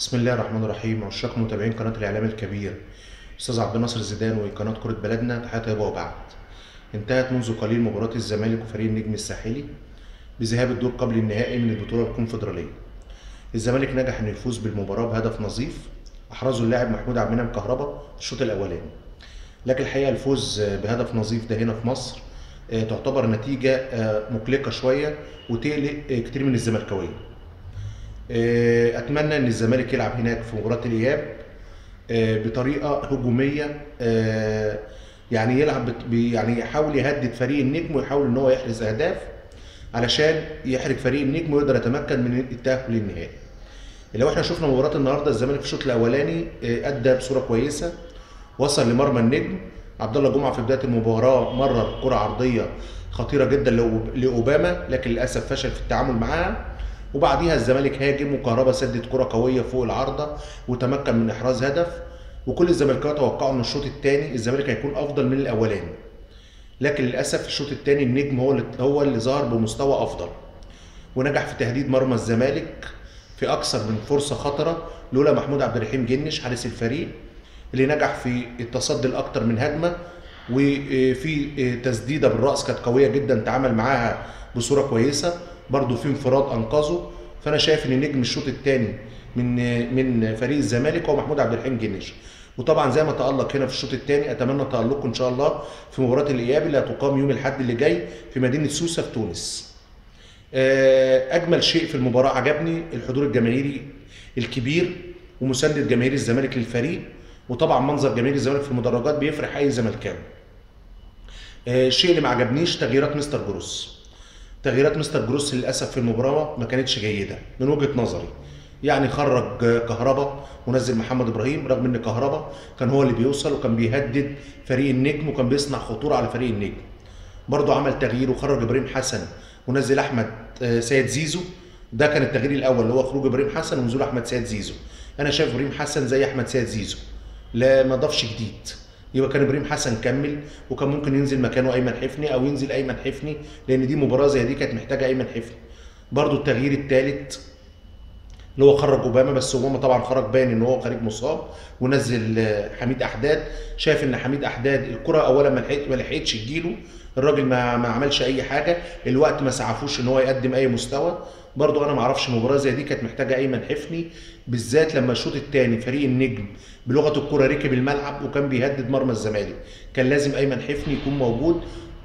بسم الله الرحمن الرحيم عشاق متابعين قناه الاعلام الكبير استاذ عبد الناصر زيدان وقناه كره بلدنا تحيه طيبه وبعد انتهت منذ قليل مباراه الزمالك وفريق النجم الساحلي بذهاب الدور قبل النهائي من البطوله الكونفدراليه الزمالك نجح انه يفوز بالمباراه بهدف نظيف احرزه اللاعب محمود عبد المنعم كهربا في الشوط الاولاني لكن الحقيقه الفوز بهدف نظيف ده هنا في مصر آه، تعتبر نتيجه آه، مقلقه شويه وتقلق آه، كتير من الزملكاويه آه، اتمنى ان الزمالك يلعب هناك في مباراه الاياب آه، بطريقه هجوميه آه، يعني يلعب بت- بي- يعني يحاول يهدد فريق النجم ويحاول ان هو يحرز اهداف علشان يحرج فريق النجم ويقدر يتمكن من التاهل للنهائي لو احنا شفنا مباراه النهارده الزمالك في الشوط الاولاني آه، ادى بصوره كويسه وصل لمرمى النجم عبد الله جمعه في بدايه المباراه مرر كره عرضيه خطيره جدا لأوب- لاوباما لكن للاسف فشل في التعامل معاها وبعديها الزمالك هاجم وكهربا سدد كره قويه فوق العارضه وتمكن من احراز هدف وكل الزملكاويه توقعوا ان الشوط الثاني الزمالك هيكون افضل من الاولاني لكن للاسف الشوط الثاني النجم هو اللي هو اللي ظهر بمستوى افضل ونجح في تهديد مرمى الزمالك في اكثر من فرصه خطره لولا محمود عبد الرحيم جنش حارس الفريق اللي نجح في التصدي لاكثر من هجمه وفي تسديده بالراس كانت قويه جدا تعامل معاها بصوره كويسه برضو في انفراد انقذه فانا شايف ان نجم الشوط الثاني من من فريق الزمالك هو محمود عبد الرحيم جنش وطبعا زي ما تالق هنا في الشوط الثاني اتمنى تالقه ان شاء الله في مباراه الاياب اللي هتقام يوم الاحد اللي جاي في مدينه سوسه في تونس آه، اجمل شيء في المباراه عجبني الحضور الجماهيري الكبير ومسانده جماهير الزمالك للفريق وطبعا منظر جماهير الزمالك في المدرجات بيفرح اي زملكاوي آه، الشيء اللي ما عجبنيش تغييرات مستر جروس تغييرات مستر جروس للاسف في المباراه ما كانتش جيده من وجهه نظري يعني خرج آه، كهربا ونزل محمد ابراهيم رغم ان كهربا كان هو اللي بيوصل وكان بيهدد فريق النجم وكان بيصنع خطوره على فريق النجم برضه عمل تغيير وخرج ابراهيم حسن ونزل احمد آه، سيد زيزو ده كان التغيير الاول اللي هو خروج ابراهيم حسن ونزول احمد سيد زيزو انا شايف ابراهيم حسن زي احمد سيد زيزو لا ما ضافش جديد يبقى كان ابراهيم حسن كمل وكان ممكن ينزل مكانه ايمن حفني او ينزل ايمن حفني لان دي مباراه زي دي كانت محتاجه ايمن حفني برضه التغيير الثالث اللي هو خرج اوباما بس اوباما طبعا خرج باين ان هو خارج مصاب ونزل آه، حميد احداد شايف ان حميد احداد الكره اولا ما لحقت ما لحقتش تجيله الراجل ما ما عملش اي حاجه الوقت ما سعفوش ان هو يقدم اي مستوى برضو انا ما اعرفش مباراه زي دي كانت محتاجه ايمن حفني بالذات لما الشوط الثاني فريق النجم بلغه الكره ركب الملعب وكان بيهدد مرمى الزمالك كان لازم ايمن حفني يكون موجود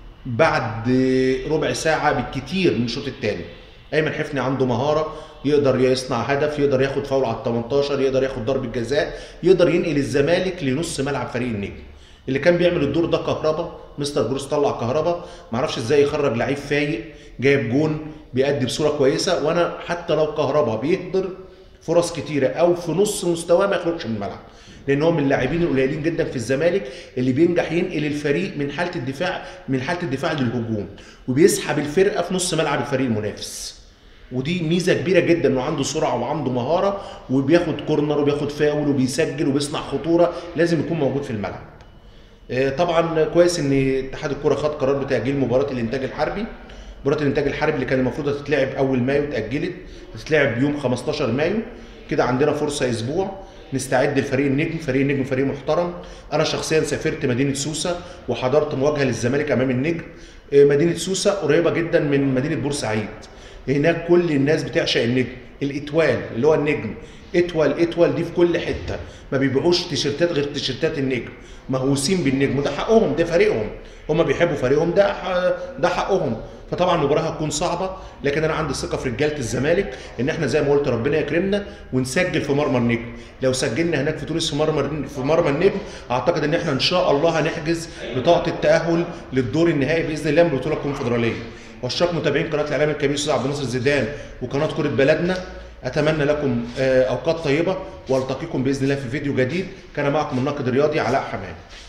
بعد ربع ساعه بالكتير من الشوط الثاني ايمن حفني عنده مهاره يقدر يصنع هدف يقدر ياخد فاول على ال 18 يقدر ياخد ضربه جزاء يقدر ينقل الزمالك لنص ملعب فريق النجم اللي كان بيعمل الدور ده كهربا مستر جروس طلع كهربا معرفش ازاي يخرج لعيب فايق جايب جون بيأدي بصوره كويسه وانا حتى لو كهربا بيهدر فرص كتيره او في نص مستواه ما يخرجش من الملعب لان هو من اللاعبين القليلين جدا في الزمالك اللي بينجح ينقل الفريق من حاله الدفاع من حاله الدفاع للهجوم وبيسحب الفرقه في نص ملعب الفريق المنافس ودي ميزه كبيره جدا انه عنده سرعه وعنده مهاره وبياخد كورنر وبياخد فاول وبيسجل وبيصنع خطوره لازم يكون موجود في الملعب آه، طبعا كويس ان اتحاد الكره خد قرار بتاجيل مباراه الانتاج الحربي مباراه الانتاج الحربي اللي كان المفروض هتتلعب اول مايو اتاجلت هتتلعب يوم 15 مايو كده عندنا فرصه اسبوع نستعد لفريق النجم فريق النجم فريق محترم انا شخصيا سافرت مدينه سوسه وحضرت مواجهه للزمالك امام النجم آه، مدينه سوسه قريبه جدا من مدينه بورسعيد هناك كل الناس بتعشق النجم الاتوال اللي هو النجم اتول اتول دي في كل حته ما بيبيعوش تيشيرتات غير تيشيرتات النجم مهووسين بالنجم وده حقهم ده فريقهم هم بيحبوا فريقهم ده ح- ده حقهم فطبعا المباراه هتكون صعبه لكن انا عندي ثقه في رجاله الزمالك ان احنا زي ما قلت ربنا يكرمنا ونسجل في مرمى النجم لو سجلنا هناك في تونس في مرمى في مرمى النجم اعتقد ان احنا ان شاء الله هنحجز بطاقه التاهل للدور النهائي باذن الله من البطوله الكونفدراليه واشتراك متابعين قناه الاعلام الكبير استاذ عبد الناصر زيدان وقناه كره بلدنا اتمنى لكم آه، اوقات طيبه والتقيكم باذن الله في فيديو جديد كان معكم الناقد الرياضي علاء حماد